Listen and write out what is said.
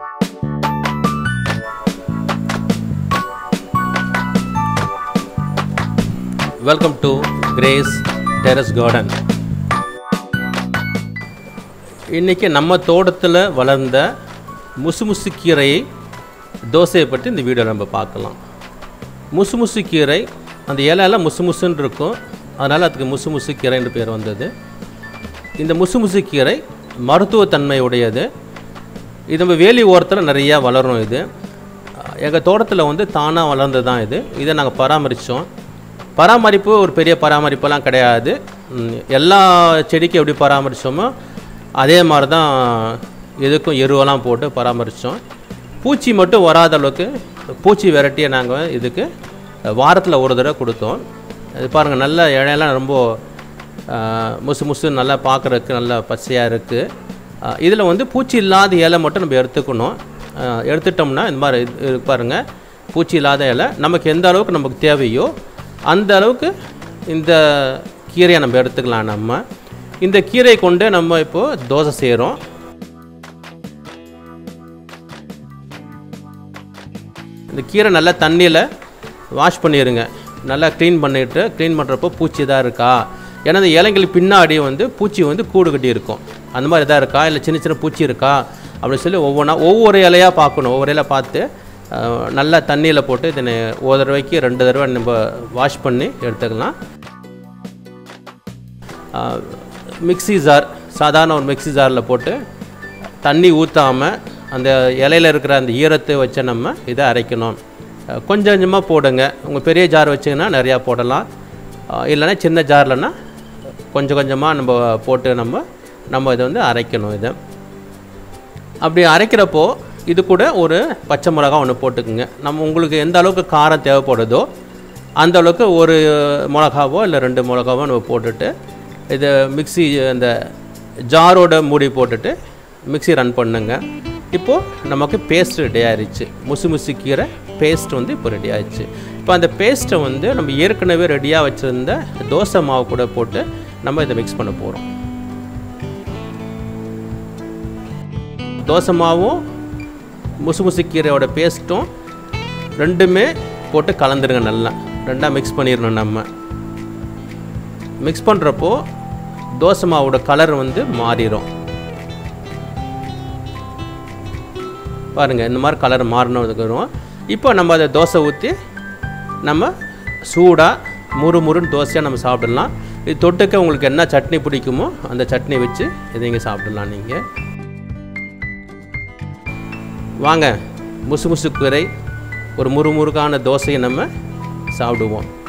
welcome to Grace terrace garden இன்றைக்கி நம்ம தோட்டத்தில் வளர்ந்த முசுமுசு கீரையை தோசையை பற்றி இந்த வீடியோ நம்ம பார்க்கலாம் முசுமுசு கீரை அந்த இலையெல்லாம் முசு முசுன்னு இருக்கும் அதனால் அதுக்கு முசுமுசு கீரைன்னு பேர் வந்தது இந்த முசுமுசு கீரை மருத்துவத்தன்மை உடையது இது நம்ம வேலி ஓரத்தில் நிறையா வளரும் இது எங்கள் தோட்டத்தில் வந்து தானாக வளர்ந்தது தான் இது இதை நாங்கள் பராமரித்தோம் பராமரிப்பு ஒரு பெரிய பராமரிப்பெல்லாம் கிடையாது ம், எல்லா செடிக்கும் எப்படி பராமரித்தோமோ அதே மாதிரி தான் இதுக்கும் எருவெல்லாம் போட்டு பராமரித்தோம் பூச்சி மட்டும் வராத அளவுக்கு பூச்சி வெரைட்டியை நாங்கள் இதுக்கு வாரத்தில் ஒரு தடவை கொடுத்தோம் இது பாருங்கள் நல்ல இலையெல்லாம் ரொம்ப ஆ, முசு முசு நல்லா பார்க்குறதுக்கு நல்லா பச்சையாக இருக்குது இதில் வந்து பூச்சி இல்லாத இலை மட்டும் நம்ம எடுத்துக்கணும் ஆ, எடுத்துட்டோம்னா இந்த மாதிரி இது இது பாருங்க பூச்சி இல்லாத இலை நமக்கு எந்த அளவுக்கு நமக்கு தேவையோ அந்த அளவுக்கு இந்த கீரையை நம்ம எடுத்துக்கலாம் நம்ம இந்த கீரையை கொண்டு நம்ம இப்போது தோசை செய்கிறோம் இந்த கீரை நல்லா தண்ணியில் வாஷ் பண்ணிடுங்க நல்லா க்ளீன் பண்ணிவிட்டு க்ளீன் பண்ணுறப்போ பூச்சி தான் இருக்கா ஏன்னா இந்த இலைங்களுக்கு பின்னாடி வந்து பூச்சி வந்து கூடு கட்டி இருக்கும் அந்த மாதிரி இதாக இருக்கா இல்லை சின்ன சின்ன பூச்சி இருக்கா அப்படின்னு சொல்லி ஒவ்வொன்றா ஒவ்வொரு இலையாக பார்க்கணும் ஒவ்வொரு இலையை பார்த்து அஹ், நல்லா தண்ணியில் போட்டு இதனை ஒரு தடவைக்கு ரெண்டு தடவை நம்ம வாஷ் பண்ணி எடுத்துக்கலாம் மிக்ஸி ஜார் சாதாரண ஒரு மிக்ஸி ஜாரில் போட்டு தண்ணி ஊற்றாமல் அந்த இலையில இருக்கிற அந்த ஈரத்தை வச்சு நம்ம இதை அரைக்கணும் அஹ் கொஞ்சம் கொஞ்சமாக போடுங்க உங்கள் பெரிய ஜார் வச்சிங்கன்னா நிறையா போடலாம் அஹ் இல்லைன்னா சின்ன ஜார்லன்னா கொஞ்சம் கொஞ்சமாக நம்ம போட்டு நம்ம நம்ம இதை வந்து அரைக்கணும் இதை அப்படி அரைக்கிறப்போ இது கூட ஒரு பச்சை மிளகா ஒன்று போட்டுக்குங்க நம்ம உங்களுக்கு எந்த அளவுக்கு காரம் தேவைப்படுதோ அந்த அளவுக்கு ஒரு மிளகாவோ இல்லை ரெண்டு மிளகாவோ நம்ம போட்டுட்டு இது மிக்ஸி அந்த ஜாரோட மூடி போட்டுட்டு மிக்ஸி ரன் பண்ணுங்க இப்போது நமக்கு பேஸ்ட் ரெடி ஆயிடுச்சு முசு முசு கீரை பேஸ்ட் வந்து இப்போ ரெடி ஆயிடுச்சு இப்போ அந்த பேஸ்ட்டை வந்து நம்ம ஏற்கனவே ரெடியாக வச்சுருந்த தோசை மாவு கூட போட்டு நம்ம இதை மிக்ஸ் பண்ண போகிறோம் தோசை மாவும் முசு முசு கீரையோட பேஸ்ட்டும் ரெண்டுமே போட்டு கலந்துருங்க நல்லா ரெண்டாக மிக்ஸ் பண்ணிடணும் நம்ம மிக்ஸ் பண்ணுறப்போ தோசை மாவோட கலர் வந்து மாறிடும் பாருங்கள் இந்த மாதிரி கலர் மாறினதுக்கு வரும் இப்போ நம்ம அதை தோசை ஊற்றி நம்ம சூடாக முறு முறுன்னு தோசையாக நம்ம சாப்பிடலாம் இது தொட்டுக்க உங்களுக்கு என்ன சட்னி பிடிக்குமோ அந்த சட்னி வச்சு இதை நீங்கள் சாப்பிடலாம் நீங்கள் வாங்க முசு முசு கீரை ஒரு முறுமுறுக்கான தோசையை நம்ம சாப்பிடுவோம்